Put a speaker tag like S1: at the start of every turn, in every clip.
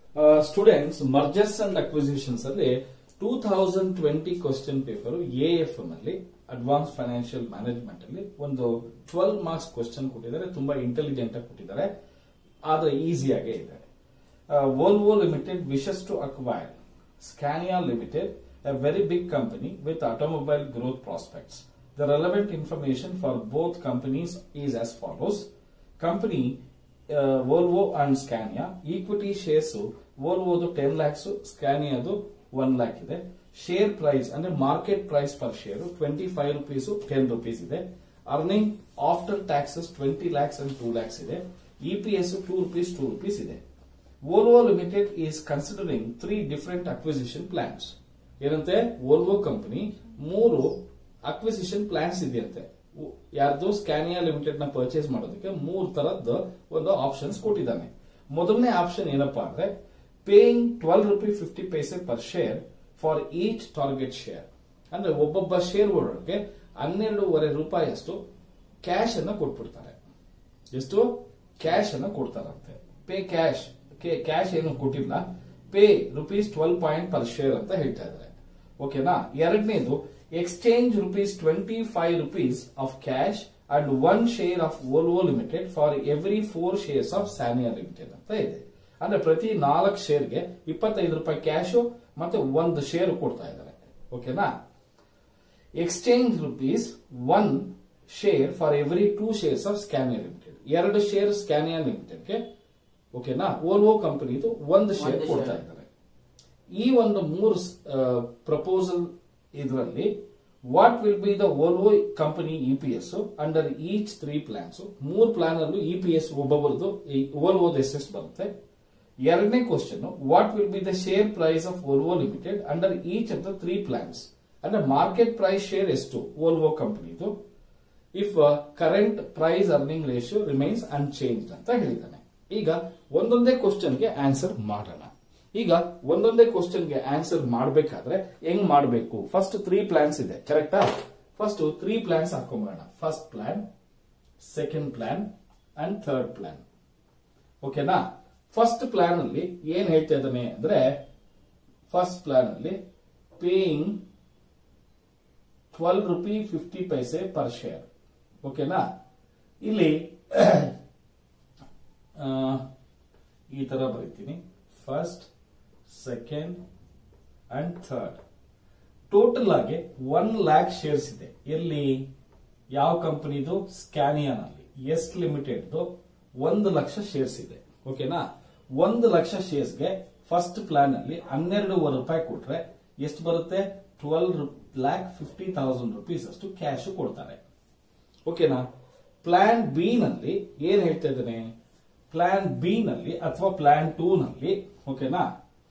S1: Students mergers and acquisitions ಅಲ್ಲಿ two thousand twenty question paper A F ಅಲ್ಲಿ advance financial management ಅಲ್ಲಿ ಒಂದು twelve marks question ಕೊಟ್ಟಿದ್ದಾರೆ ತುಂಬಾ ಇಂಟೆಲಿಜೆಂಟ್ ಆಗಿ ಕೊಟ್ಟಿದ್ದಾರೆ ಆದ್ರೆ ಈಸಿಯಾಗೇ ಇದೆ Volvo limited wishes to acquire Scania limited a very big company with automobile growth prospects. The relevant information for both companies is as follows. Company uh, Volvo and Scania equity shares Volvo 10 lakhs Scania 1 lakh ಇದೆ share price ಅಂದ್ರೆ market price per share twenty five rupees ten rupees ಇದೆ earning after taxes twenty lakhs and two lakhs ಇದೆ EPS two rupees two rupees ಇದೆ Volvo Limited is considering three different acquisition plans. ಏನಂತೆ Volvo company ಮೂರು acquisition plans ಇದೆಯಂತೆ ಉ- ಯಾರ್ದು Scania limited ನ purchase ಮಾಡೋದಕ್ಕೆ ಮೂರು ತರದ್ದು ಒಂದು ಆಪ್ಷನ್ಸ್ ಕೊಟ್ಟಿದ್ದಾನೆ ಮೊದಲನೇ ಆಪ್ಷನ್ ಏನಪ್ಪಾ ಅಂದ್ರೆ paying twelve rupee fifty paise per share for each target share ಅಂದ್ರೆ ಒಬ್ಬೊಬ್ಬ ಶೇರ್ ಹೋಲ್ಡರ್ಗೆ ಹನ್ನೆರಡೂವರೆ ರೂಪಾಯಿಯಷ್ಟು ಕ್ಯಾಶ್ ಅನ್ನ ಕೊಟ್ಬಿಡ್ತಾರೆ ಎಷ್ಟು ಕ್ಯಾಶ್ ಅನ್ನ ಕೊಡ್ತಾರಂತೆ ಪೇ ಕ್ಯಾಶ್ ಕ್ಯಾಶ್ ಏನು ಕೊಟ್ಟಿಲ್ಲ pay rupees twelve point per share ಅಂತ ಹೇಳ್ತಾ ಇದ್ದಾರೆ ಓಕೆನಾ ಎರಡನೇದು exchange rupees twenty five rupees of cash and one share of Volvo limited for every four shares of Scania limited ಅಂತ ಇದೆ ಅಂದ್ರೆ ಪ್ರತಿ ನಾಲ್ಕು ಶೇರ್ಗೆ ಇಪ್ಪತ್ತೈದು ರೂಪಾಯಿ ಕ್ಯಾಶು ಮತ್ತೆ ಒಂದು ಶೇರ್ ಕೊಡ್ತಾ ಇದ್ದಾರೆ ಓಕೆನಾ exchange rupees one share for every two shares of Scania limited ಎರಡು ಶೇರ್ ಸ್ಕ್ಯಾನಿಯಾ ಲಿಮಿಟೆಡ್ಗೆ ಓಕೆನಾ ಓಲ್ವೋ ಕಂಪನಿದು ಒಂದು ಶೇರ್
S2: ಒಂದು
S1: ಕೊಡ್ತಾ
S2: share.
S1: ಇದ್ದಾರೆ ಈ ಒಂದು ಮೂರು ಪ್ರಪೋಸಲ್ ಇದರಲ್ಲಿ what will be the Volvo company EPS under each three plans ಮೂರು ಪ್ಲಾನ್ ಅಲ್ಲೂ ಇಪಿಎಸ್ ಒಬ್ಬೊಬ್ಬರದು ಓಲ್ವೋದು ಎಸ್ ಬರುತ್ತೆ ಎರಡನೇ question what will be the share price of Volvo limited under each of the three plans ಅಂದ್ರೆ ಮಾರ್ಕೆಟ್ ಪ್ರೈಸ್ ಶೇರ್ ಎಷ್ಟು Volvo ಕಂಪನಿದು if current price earning ratio remains unchange ಅಂತ ಹೇಳಿದ್ದಾನೆ ಈಗ ಒಂದೊಂದೇ ಕ್ವಶನ್ಗೆ ಆನ್ಸರ್ ಮಾಡೋಣ ಈಗ ಒಂದೊಂದೇ ಕ್ವಶನ್ಗೆ ಆನ್ಸರ್ ಮಾಡಬೇಕಾದ್ರೆ ಹೆಂಗ್ ಮಾಡಬೇಕು ಫಸ್ಟ್ ತ್ರೀ ಪ್ಲಾನ್ಸ್ ಇದೆ ಕರೆಕ್ಟಾ ಫಸ್ಟ್ ತ್ರೀ ಪ್ಲಾನ್ಸ್ ಹಾಕೊಂಬೋಣ first plan second plan and third plan ಓಕೆನಾ ಫಸ್ಟ್ ಪ್ಲಾನ್ ಅಲ್ಲಿ ಏನ್ ಹೇಳ್ತಾ ಇದ್ದಾನೆ ಅಂದ್ರೆ ಫಸ್ಟ್ ಪ್ಲಾನ್ ಅಲ್ಲಿ paying twelve rupee fifty paise per share ಓಕೆನಾ ಇಲ್ಲಿ ಆ, ಈ ತರ ಬರೀತೀನಿ first second and third total ಆಗಿ ಒನ್ ಲ್ಯಾಕ್ ಶೇರ್ಸ್ ಇದೆ ಎಲ್ಲಿ ಯಾವ ಕಂಪನಿದು ಸ್ಕ್ಯಾನಿಯಾನಲ್ಲಿ ಎಸ್ ಲಿಮಿಟೆಡ್ ಒಂದು ಲಕ್ಷ ಶೇರ್ಸ್ ಇದೆ ಓಕೆನಾ ಒಂದು ಲಕ್ಷ ಶೇರ್ಸ್ಗೆ ಫಸ್ಟ್ ಪ್ಲಾನ್ ಅಲ್ಲಿ ಹನ್ನೆರಡೂವರೆ ರೂಪಾಯಿ ಕೊಟ್ರೆ ಎಷ್ಟು ಬರುತ್ತೆ twelve lakh fifty thousand rupees ಅಷ್ಟು ಕ್ಯಾಶ್ ಕೊಡ್ತಾರೆ ಓಕೆನಾ ಪ್ಲಾನ್ ಬಿ ನಲ್ಲಿ ಏನ್ ಹೇಳ್ತಾ ಇದ್ದಾನೆ ಪ್ಲಾನ್ ಬಿ ನಲ್ಲಿ ಅಥವಾ ಪ್ಲಾನ್ ಟೂ ನಲ್ಲಿ ಓಕೆನಾ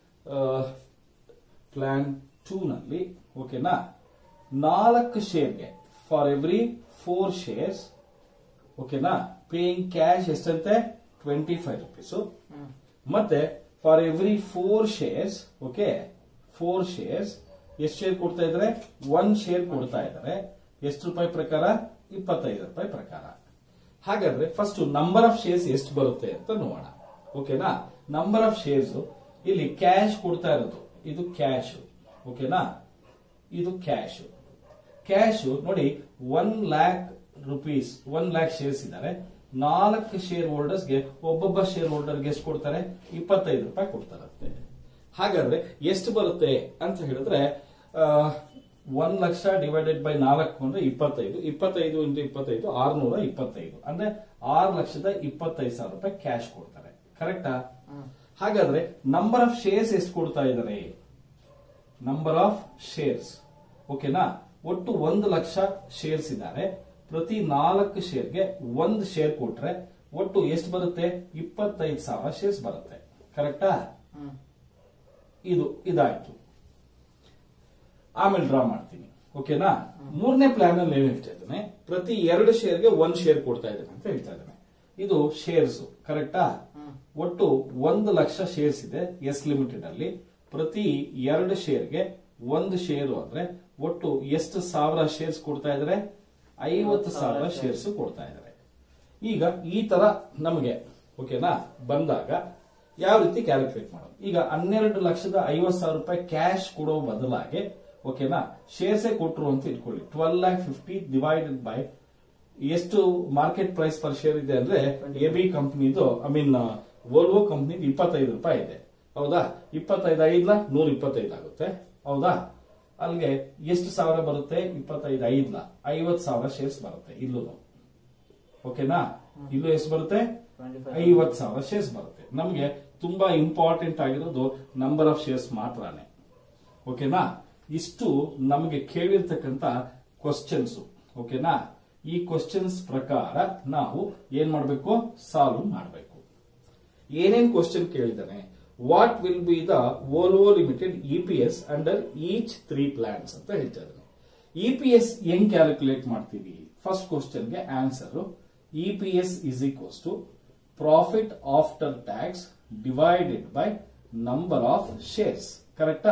S1: ಪ್ಲಾನ್ ಟೂ ನಲ್ಲಿ ಓಕೆನಾ ನಾಲ್ಕು ಶೇರ್ಗೆ ಫಾರ್ ಎವ್ರಿ ಫೋರ್ ಶೇರ್ಸ್ ಓಕೆನಾ ಪೇಯಿಂಗ್ ಕ್ಯಾಶ್ ಎಷ್ಟಂತೆ ಟ್ವೆಂಟಿ ಫೈವ್ ರುಪೀಸು ಮತ್ತೆ for every four shares okay four shares ಎಷ್ಟು ಶೇರ್ ಕೊಡ್ತಾ ಇದ್ದಾರೆ ಒನ್ ಶೇರ್ ಕೊಡ್ತಾ ಇದ್ದಾರೆ ಎಷ್ಟು ರೂಪಾಯಿ ಪ್ರಕಾರ ಇಪ್ಪತ್ತೈದು ರೂಪಾಯಿ ಪ್ರಕಾರ ಹಾಗಾದ್ರೆ ಫಸ್ಟ್ ನಂಬರ್ ಆಫ್ ಶೇರ್ಸ್ ಎಷ್ಟು ಬರುತ್ತೆ ಅಂತ ನೋಡೋಣ ಓಕೆನಾ ನಂಬರ್ ಆಫ್ ಶೇರ್ಸ್ ಇಲ್ಲಿ ಕ್ಯಾಶ್ ಕೊಡ್ತಾ ಇರೋದು ಇದು ಕ್ಯಾಶ್ ಓಕೆನಾ ಇದು ಕ್ಯಾಶ್ ಕ್ಯಾಶ್ ನೋಡಿ one lakh rupees one lakh shares ಇದ್ದಾರೆ ನಾಲ್ಕು ಶೇರ್ ಹೋಲ್ಡರ್ಸ್ಗೆ ಒಬ್ಬೊಬ್ಬ ಶೇರ್ ಹೋಲ್ಡರ್ಗೆ ಎಷ್ಟು ಕೊಡ್ತಾರೆ ಇಪ್ಪತ್ತೈದು ರೂಪಾಯಿ ಕೊಡ್ತಾರಂತೆ ಹಾಗಾದ್ರೆ ಎಷ್ಟು ಬರುತ್ತೆ ಅಂತ ಹೇಳಿದ್ರೆ ಒನ್ ಲಕ್ಷ ಡಿವೈಡೆಡ್ ಬೈ ನಾಲ್ಕು ಅಂದ್ರೆ ಇಪ್ಪತ್ತೈದು ಇಪ್ಪತ್ತೈದು ಇಂಟು ಇಪ್ಪತ್ತೈದು ಆರ್ನೂರ ಇಪ್ಪತ್ತೈದು ಅಂದ್ರೆ ಆರು ಲಕ್ಷದ ಇಪ್ಪತ್ತೈದು ಸಾವಿರ ರೂಪಾಯಿ ಕ್ಯಾಶ್ ಕೊಡ್ತಾರೆ ಕರೆಕ್ಟಾ ಹಾಗಾದ್ರೆ ನಂಬರ್ ಆಫ್ ಶೇರ್ಸ್ ಎಷ್ಟು ಕೊಡ್ತಾ ಇದ್ದಾರೆ ನಂಬರ್ ಆಫ್ ಶೇರ್ಸ್ ಓಕೆನಾ ಒಟ್ಟು ಒಂದು ಲಕ್ಷ ಶೇರ್ಸ್ ಇದ್ದಾರೆ ಪ್ರತಿ ನಾಲ್ಕು ಶೇರ್ಗೆ ಒಂದು ಶೇರ್ ಕೊಟ್ರೆ ಒಟ್ಟು ಎಷ್ಟು ಬರುತ್ತೆ ಇಪ್ಪತ್ತೈದು ಸಾವಿರ ಶೇರ್ಸ್ ಬರುತ್ತೆ ಕರೆಕ್ಟಾ ಇದು ಇದಾಯ್ತು ಆಮೇಲೆ ಡ್ರಾ ಮಾಡ್ತೀನಿ ಓಕೆನಾ ಮೂರನೇ ಪ್ಲಾನ್ ಅಲ್ಲಿ ಏನ್ ಹೇಳ್ತಾ ಇದ್ದಾನೆ ಪ್ರತಿ ಎರಡು ಶೇರ್ಗೆ ಒಂದ್ ಶೇರ್ ಕೊಡ್ತಾ ಇದ್ದಾನೆ ಅಂತ ಹೇಳ್ತಾ ಇದ್ದಾನೆ ಇದು ಶೇರ್ಸ್ ಕರೆಕ್ಟಾ ಒಟ್ಟು ಒಂದು ಲಕ್ಷ ಶೇರ್ಸ್ ಇದೆ ಎಸ್ ಲಿಮಿಟೆಡ್ ಅಲ್ಲಿ ಪ್ರತಿ ಎರಡು ಶೇರ್ಗೆ ಒಂದು ಶೇರು ಅಂದ್ರೆ ಒಟ್ಟು ಎಷ್ಟು ಸಾವಿರ ಶೇರ್ಸ್ ಕೊಡ್ತಾ ಇದ್ದಾರೆ ಐವತ್ತು ಸಾವಿರ ಶೇರ್ಸ್ ಕೊಡ್ತಾ ಇದ್ದಾರೆ ಈಗ ಈ ತರ ನಮಗೆ ಓಕೆನಾ ಬಂದಾಗ ಯಾವ ರೀತಿ ಕ್ಯಾಲ್ಕುಲೇಟ್ ಮಾಡೋದು ಈಗ ಹನ್ನೆರಡು ಲಕ್ಷದ ಐವತ್ ಸಾವಿರ ರೂಪಾಯಿ ಕ್ಯಾಶ್ ಕೊಡೋ ಬದಲಾಗಿ ಓಕೆನಾ ಶೇರ್ಸೇ ಕೊಟ್ರು ಅಂತ ಇಟ್ಕೊಳ್ಳಿ twelve lakh fifty divided by ಎಷ್ಟು ಮಾರ್ಕೆಟ್ ಪ್ರೈಸ್ ಪರ್ ಶೇರ್ ಇದೆ ಅಂದ್ರೆ ಎ ಬಿ ಕಂಪ್ನಿದು ಐ ಮೀನ್ ವೋಲ್ವೋ ಕಂಪ್ನಿದು ಇಪ್ಪತ್ತೈದು ರೂಪಾಯಿ ಇದೆ ಹೌದಾ ಇಪ್ಪತ್ತೈದು ಐದ್ಲ ನೂರ ಇಪ್ಪತ್ತೈದು ಆಗುತ್ತೆ ಹೌದಾ ಅಲ್ಲಿಗೆ ಎಷ್ಟು ಸಾವಿರ ಬರುತ್ತೆ ಇಪ್ಪತ್ತೈದು ಐದ್ಲ ಐವತ್ ಸಾವಿರ ಶೇರ್ಸ್ ಬರುತ್ತೆ ಇಲ್ಲೂ ಓಕೆನಾ ಇಲ್ಲೂ ಎಷ್ಟು ಬರುತ್ತೆ ಐವತ್ ಸಾವಿರ ಶೇರ್ಸ್ ಬರುತ್ತೆ ನಮ್ಗೆ ತುಂಬಾ ಇಂಪಾರ್ಟೆಂಟ್ ಆಗಿರೋದು ನಂಬರ್ ಆಫ್ ಶೇರ್ಸ್ ಮಾತ್ರನೇ ಓಕೆನಾ ಇಷ್ಟು ನಮಗೆ ಕೇಳಿರ್ತಕ್ಕಂತ ಕ್ವಶನ್ಸ್ ಓಕೆನಾ ಈ ಕ್ವಶನ್ಸ್ ಪ್ರಕಾರ ನಾವು ಏನ್ ಮಾಡಬೇಕು ಸಾಲ್ವ್ ಮಾಡಬೇಕು ಏನೇನ್ ಕ್ವಶನ್ ಕೇಳಿದಾನೆ what will be the Volvo limited EPS under each three plans ಅಂತ ಹೇಳ್ತಾ ಇದ್ದಾನೆ ಇಪಿಎಸ್ ಹೆಂಗ್ ಕ್ಯಾಲ್ಕುಲೇಟ್ ಮಾಡ್ತೀವಿ ಫಸ್ಟ್ ಕ್ವಶನ್ಗೆ answer EPS is equals to profit after tax divided by number of shares ಕರೆಕ್ಟಾ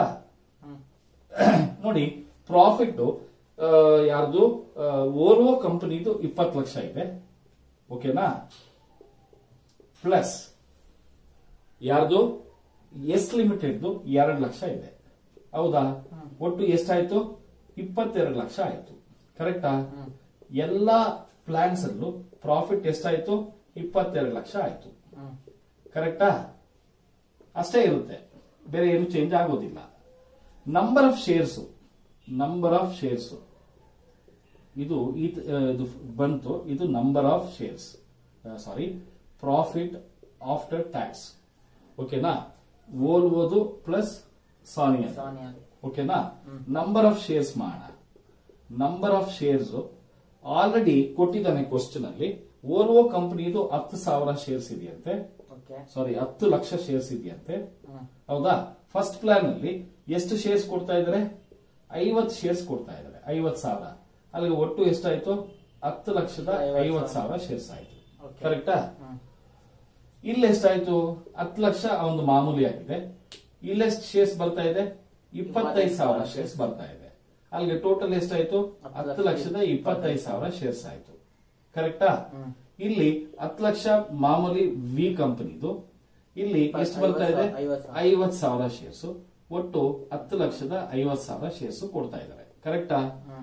S1: ನೋಡಿ ಪ್ರಾಫಿಟ್ ಯಾರ್ದು ಓರ್ವೋ ಕಂಪನಿದು ಇಪ್ಪತ್ತು ಲಕ್ಷ ಇದೆ ಓಕೆನಾ ಪ್ಲಸ್ ಯಾರ್ದು ಎಸ್ ಲಿಮಿಟೆಡ್ ಎರಡು ಲಕ್ಷ ಇದೆ ಹೌದಾ ಒಟ್ಟು ಎಷ್ಟಾಯ್ತು ಇಪ್ಪತ್ತೆರಡು ಲಕ್ಷ ಆಯ್ತು ಕರೆಕ್ಟಾ ಎಲ್ಲಾ ಪ್ಲಾನ್ಸ್ ಅಲ್ಲೂ ಪ್ರಾಫಿಟ್ ಎಷ್ಟಾಯ್ತು ಇಪ್ಪತ್ತೆರಡು ಲಕ್ಷ ಆಯ್ತು ಕರೆಕ್ಟಾ ಅಷ್ಟೇ ಇರುತ್ತೆ ಬೇರೆ ಏನು ಚೇಂಜ್ ಆಗೋದಿಲ್ಲ number of shares number of shares ಇದು ಇದ್- ಆ, ಇದು ಬಂತು ಇದು number of shares sorry profit after tax ಓಕೆನಾ ಓಲ್ವೋದು ಪ್ಲಸ್ ಸಾನಿಯಾ
S2: ಸಾನಿಯಾ
S1: ಓಕೆನಾ ನಂಬರ್ ಆಫ್ ಶೇರ್ಸ್ ಮಾಡೋಣ ನಂಬರ್ ಆಫ್ ಶೇರ್ಸ್ ಆಲ್ರೆಡಿ ಕೊಟ್ಟಿದ್ದಾನೆ ಕ್ವಶನ್ ಅಲ್ಲಿ ಓಲ್ವೋ ಕಂಪನಿದು ಹತ್ತು ಸಾವಿರ ಶೇರ್ಸ್ ಇದೆಯಂತೆ
S2: ಓಕೆ
S1: ಸಾರಿ ಹತ್ತು ಲಕ್ಷ ಶೇರ್ಸ್ ಇದೆಯಂತೆ ಹೌದಾ ಫಸ್ಟ್ ಪ್ಲಾನ್ ಅಲ್ಲಿ ಎಷ್ಟು ಶೇರ್ಸ್ ಕೊಡ್ತಾ ಇದಾರೆ ಐವತ್ ಶೇರ್ಸ್ ಕೊಡ್ತಾ ಇದಾರೆ ಐವತ್ ಸಾವಿರ ಅಲ್ಲಿಗೆ ಒಟ್ಟು ಎಷ್ಟಾಯ್ತು ಹತ್ತು ಲಕ್ಷದ
S2: ಐವತ್ತು
S1: ಐವತ್
S2: ಸಾವಿರ.
S1: ಸಾವಿರ ಶೇರ್ಸ್ ಆಯ್ತು
S2: Okay.
S1: ಕರೆಕ್ಟಾ ಇಲ್ಲಿ ಎಷ್ಟಾಯ್ತು ಹತ್ತು ಲಕ್ಷ ಒಂದು ಮಾಮೂಲಿ ಆಗಿದೆ ಇಲ್ಲೆಷ್ಟು ಶೇರ್ಸ್ ಬರ್ತಾ ಇದೆ ಇಪ್ಪತ್ತೈದು ಸಾವಿರ ಶೇರ್ಸ್ ಬರ್ತಾ ಇದೆ ಅಲ್ಲಿಗೆ ಟೋಟಲ್ ಎಷ್ಟಾಯ್ತು ಹತ್ತು ಲಕ್ಷದ ಇಪ್ಪತ್ತೈದು ಸಾವಿರ ಶೇರ್ಸ್ ಆಯ್ತು ಕರೆಕ್ಟಾ ಇಲ್ಲಿ ಹತ್ತು ಲಕ್ಷ ಮಾಮೂಲಿ ವಿ ಕಂಪನಿದು ಇಲ್ಲಿ ಎಷ್ಟು ಬರ್ತಾ ಇದೆ
S2: ಐವತ್ತು ಸಾವಿರ.
S1: ಐವತ್ ಸಾವಿರ ಶೇರ್ಸ್ ಒಟ್ಟು ಹತ್ತು ಲಕ್ಷದ ಐವತ್ ಸಾವಿರ ಶೇರ್ಸ್ ಕೊಡ್ತಾ ಇದ್ದಾರೆ ಕರೆಕ್ಟಾ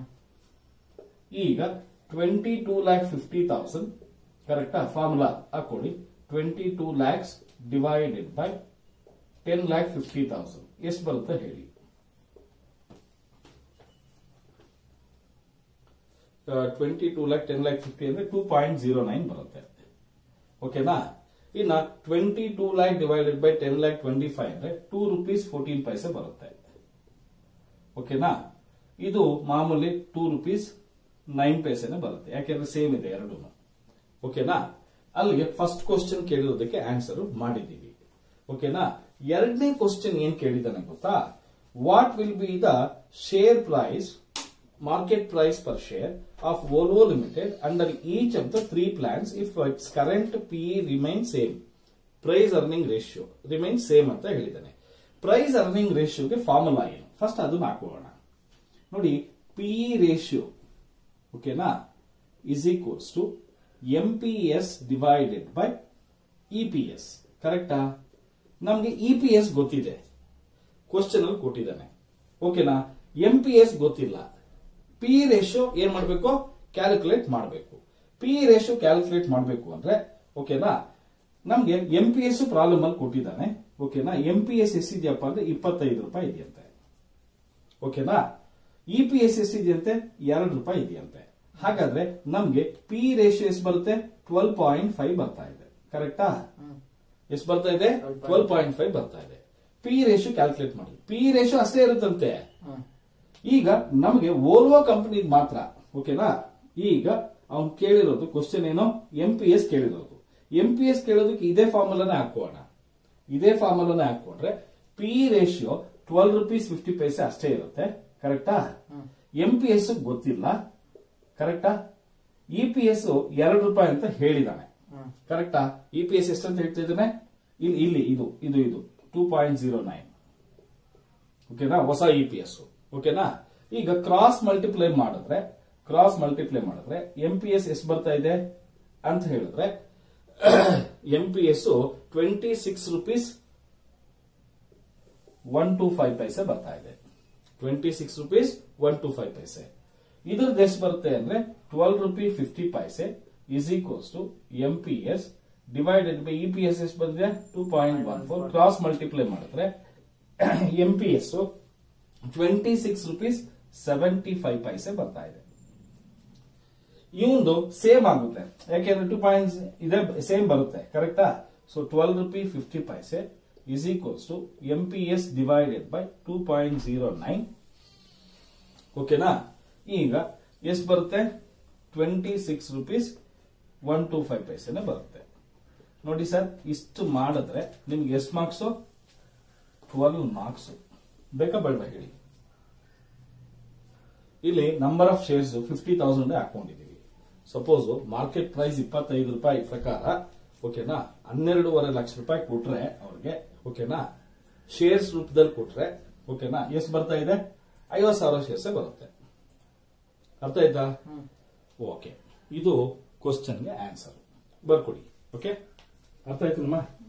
S1: ಈಗ twenty two lakh fifty thousand ಕರೆಕ್ಟಾ ಫಾರ್ಮುಲಾ ಹಾಕೊಳ್ಳಿ twenty two lakhs divided by ten lakh fifty thousand ಎಷ್ಟು ಬರುತ್ತೆ ಹೇಳಿ twenty two lakh ten lakh fifty ಅಂದ್ರೆ ಟೂ ಪಾಯಿಂಟ್ ಜೀರೋ ನೈನ್ ಬರುತ್ತೆ ಓಕೆನಾ ಇನ್ನ twenty two lakh divided by ten lakh twenty five ಅಂದ್ರೆ ಟೂ ರುಪೀಸ್ ಫೋರ್ಟೀನ್ ಪೈಸೆ ಬರುತ್ತೆ ಓಕೆನಾ ಇದು ಮಾಮೂಲಿ ಟೂ ರುಪೀಸ್ ನೈನ್ ಪೈಸೆನೆ ಬರುತ್ತೆ ಯಾಕೆಂದ್ರೆ ಸೇಮ್ ಇದೆ ಎರಡು ಓಕೆನಾ ಅಲ್ಲಿಗೆ ಫಸ್ಟ್ ಕ್ವಶನ್ ಕೇಳಿರೋದಕ್ಕೆ ಆನ್ಸರ್ ಮಾಡಿದ್ದೀವಿ ಓಕೆನಾ ಎರಡನೇ ಕ್ವಶನ್ ಏನ್ ಕೇಳಿದಾನೆ ಗೊತ್ತಾ what will be the share price market price per share of Volvo limited under each of the three plans if its current P remain same price earning ratio remain same ಅಂತ ಹೇಳಿದ್ದಾನೆ price earning ರೇಷಿಯೋಗೆ formula ಏನು first ಅದನ್ನ ಹಾಕೋಣ ನೋಡಿ P ratio ಓಕೆನಾ is equals to M P S divided by E P S ಕರೆಕ್ಟಾ ನಮ್ಗೆ ಇ ಪಿ ಎಸ್ ಗೊತ್ತಿದೆ ಕ್ವಶನ್ ಅಲ್ಲಿ ಕೊಟ್ಟಿದ್ದಾನೆ ಓಕೆನಾ ಎಂ ಪಿ ಎಸ್ ಗೊತ್ತಿಲ್ಲ ಪಿ ರೇಷಿಯೋ ಏನ್ ಮಾಡಬೇಕು ಕ್ಯಾಲ್ಕುಲೇಟ್ ಮಾಡಬೇಕು ಪಿ ರೇಷಿಯೋ ಕ್ಯಾಲ್ಕುಲೇಟ್ ಮಾಡಬೇಕು ಅಂದ್ರೆ ಓಕೆನಾ ನಮ್ಗೆ ಎಂ ಪಿ ಎಸ್ ಪ್ರಾಬ್ಲಮ್ ಅಲ್ಲಿ ಕೊಟ್ಟಿದ್ದಾನೆ ಓಕೆನಾ ಎಂ ಪಿ ಎಸ್ ಎಷ್ಟಿದೆಯಪ್ಪ ಅಂದ್ರೆ ಇಪ್ಪತ್ತೈದು ರೂಪಾಯಿ ಇದೆಯಂತೆ ಓಕೆನಾ ಇ ಪಿ ಎಸ್ ಎಷ್ಟಿದೆಯಂತೆ ಎರಡು ರೂಪಾಯಿ ಇದೆಯಂತೆ ಹಾಗಾದ್ರೆ ನಮ್ಗೆ ಪಿ ರೇಷಿಯೋ ಎಷ್ಟು ಬರುತ್ತೆ ಟ್ವೆಲ್ ಪಾಯಿಂಟ್ ಫೈವ್ ಬರ್ತಾ ಇದೆ ಕರೆಕ್ಟಾ ಎಷ್ಟು ಬರ್ತಾ ಇದೆ ಟ್ವೆಲ್ ಪಾಯಿಂಟ್ ಫೈವ್ ಬರ್ತಾ ಇದೆ ಪಿ ರೇಷಿಯೋ ಕ್ಯಾಲ್ಕುಲೇಟ್ ಮಾಡಿ ಪಿ ರೇಷಿಯೋ ಅಷ್ಟೇ ಇರುತ್ತಂತೆ ಈಗ ನಮಗೆ ಓಲ್ವೋ ಕಂಪನಿ ಮಾತ್ರ ಓಕೆನಾ ಈಗ ಅವ್ನು ಕೇಳಿರೋದು ಕ್ವಶನ್ ಏನೋ ಎಂ ಪಿ ಎಸ್ ಕೇಳಿರೋದು ಎಂ ಪಿ ಎಸ್ ಕೇಳೋದಕ್ಕೆ ಇದೇ ಫಾರ್ಮುಲಾನೇ ಹಾಕೋಣ ಇದೇ ಫಾರ್ಮುಲಾನೇ ಹಾಕೊಂಡ್ರೆ P ratio twelve rupees fifty paise ಅಷ್ಟೇ ಇರುತ್ತೆ ಕರೆಕ್ಟಾ ಎಂ ಪಿ ಎಸ್ ಗೊತ್ತಿಲ್ಲ ಕರೆಕ್ಟಾ ಇ ಪಿ ಎಸ್ ಎರಡು ರೂಪಾಯಿ ಅಂತ ಹೇಳಿದಾನೆ ಕರೆಕ್ಟಾ ಇ ಪಿ ಎಸ್ ಎಷ್ಟಂತ ಹೇಳ್ತಿದ್ದಾನೆ ಇಲ್ಲಿ ಇಲ್ಲಿ ಇದು ಇದು ಇದು ಟೂ ಪಾಯಿಂಟ್ ಜೀರೋ ನೈನ್ ಓಕೆನಾ ಹೊಸ ಇ ಪಿ ಎಸ್ ಓಕೆನಾ ಈಗ ಕ್ರಾಸ್ ಮಲ್ಟಿಪ್ಲೈ ಮಾಡಿದ್ರೆ ಕ್ರಾಸ್ ಮಲ್ಟಿಪ್ಲೈ ಮಾಡಿದ್ರೆ ಎಂ ಪಿ ಎಸ್ ಎಷ್ಟು ಬರ್ತಾ ಇದೆ ಅಂತ ಹೇಳಿದ್ರೆ M P S twenty six rupees one two five paise ಬರ್ತಾ ಇದೆ twenty six rupees one two five paise ಇದ್ರದ್ದು ಎಷ್ಟು ಬರುತ್ತೆ ಅಂದ್ರೆ twelve rupee fifty paise is equals to M P S divided by E P S ಎಷ್ಟು ಬಂದಿದೆ two point one four cross multiply ಮಾಡಿದ್ರೆ M P S twenty six rupees seventy five paise ಬರ್ತಾ ಇದೆ ಇವಂದು ಸೇಮ್ ಆಗುತ್ತೆ ಯಾಕೆಂದ್ರೆ ಟೂ ಪಾಯಿಂಟ್ಸ್ ಇದೆ same ಬರುತ್ತೆ ಕರೆಕ್ಟಾ so twelve rupee fifty paise is equals to M P S divided by two point zero nine ಓಕೆನಾ ಈಗ ಎಷ್ಟು ಬರುತ್ತೆ twenty six rupees one two five ಪೈಸೆನೆ ಬರುತ್ತೆ ನೋಡಿ ಸರ್ ಇಷ್ಟು ಮಾಡಿದ್ರೆ ನಿಮ್ಗೆ ಎಷ್ಟು ಮಾರ್ಕ್ಸು ಟ್ವೆಲ್ ಮಾರ್ಕ್ಸ್ ಬೇಕಾ ಬೇಡ ಹೇಳಿ ಇಲ್ಲಿ number of shares fifty thousand ಹಾಕೊಂಡಿದೀವಿ ಸಪೋಸ್ ಮಾರ್ಕೆಟ್ ಪ್ರೈಸ್ ಇಪ್ಪತ್ತೈದು ರೂಪಾಯಿ ಪ್ರಕಾರ ಓಕೆನಾ ಹನ್ನೆರಡೂವರೆ ಲಕ್ಷ ರೂಪಾಯಿ ಕೊಟ್ರೆ ಅವ್ರಿಗೆ ಓಕೆನಾ ಶೇರ್ಸ್ ರೂಪದಲ್ಲಿ ಕೊಟ್ರೆ ಓಕೆನಾ ಎಷ್ಟು ಬರ್ತಾ ಇದೆ ಐವತ್ತು ಸಾವಿರ ಶೇರ್ಸ್ ಬರುತ್ತೆ ಅರ್ಥ ಆಯ್ತಾ ಓಕೆ ಇದು ಕ್ವಶನ್ಗೆ ಆನ್ಸರ್ ಬರ್ಕೊಡಿ ಓಕೆ ಅರ್ಥ ಆಯ್ತು